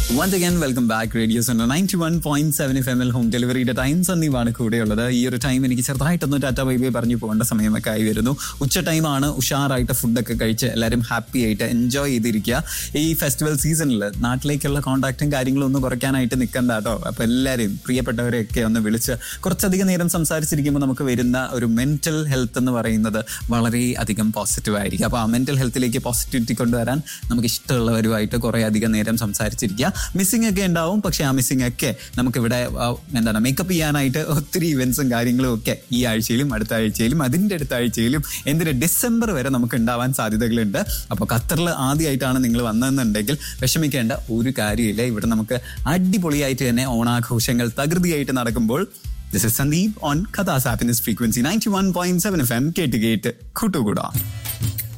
once again welcome back radio centre ninety one point seven F M L home ഡെലിവറിയുടെ time സന്ദീപാണ് കൂടെയുള്ളത് ഈ ഒരു ടൈം എനിക്ക് ചെറുതായിട്ടൊന്ന് ടാറ്റ ബൈബൈ പറഞ്ഞു പോകേണ്ട സമയമൊക്കെ ആയി വരുന്നു ഉച്ച ടൈമാണ് ഉഷാറായിട്ട് ഫുഡൊക്കെ കഴിച്ച് എല്ലാവരും ഹാപ്പി ആയിട്ട് എൻജോയ് ചെയ്തിരിക്കുക ഈ ഫെസ്റ്റിവൽ സീസണിൽ നാട്ടിലേക്കുള്ള കോൺടാക്റ്റും കാര്യങ്ങളും ഒന്ന് കുറയ്ക്കാനായിട്ട് നിൽക്കണ്ട കേട്ടോ അപ്പോൾ എല്ലാവരെയും പ്രിയപ്പെട്ടവരെയൊക്കെ ഒന്ന് വിളിച്ച് കുറച്ചധികം നേരം സംസാരിച്ചിരിക്കുമ്പോൾ നമുക്ക് വരുന്ന ഒരു മെന്റൽ ഹെൽത്ത് എന്ന് പറയുന്നത് വളരെ അധികം പോസിറ്റീവ് ആയിരിക്കും അപ്പോൾ ആ മെന്റൽ ഹെൽത്തിലേക്ക് പോസിറ്റിവിറ്റി കൊണ്ടുവരാൻ നമുക്ക് ഇഷ്ടമുള്ളവരുമായിട്ട് കുറേ അധികം നേരം സംസാരിച്ചിരിക്കുക മിസ്സിംഗ് ഒക്കെ ഉണ്ടാവും പക്ഷെ ആ മിസ്സിംഗ് ഒക്കെ നമുക്കിവിടെ ആ, എന്താണ് മേക്കപ്പ് ചെയ്യാനായിട്ട് ഒത്തിരി ഇവന്റ്സും കാര്യങ്ങളും ഒക്കെ ഈ ആഴ്ചയിലും അടുത്ത ആഴ്ചയിലും അതിൻ്റെ അടുത്ത ആഴ്ചയിലും എന്തിന് ഡിസംബർ വരെ നമുക്ക് ഉണ്ടാവാൻ സാധ്യതകളുണ്ട് അപ്പോൾ ഖത്തറിൽ ആദ്യമായിട്ടാണ് നിങ്ങൾ വന്നതെന്നുണ്ടെങ്കിൽ വിഷമിക്കേണ്ട ഒരു കാര്യമില്ല ഇവിടെ നമുക്ക് അടിപൊളിയായിട്ട് തന്നെ ഓണാഘോഷങ്ങൾ തകൃതിയായിട്ട് നടക്കുമ്പോൾ ദിസ് ഇസ് സന്ദീപ് ഓൺ കഥാസ് happiness frequency ninety one point seven F M കേട്ട് കേട്ട് കൂട്ടുകൂടാം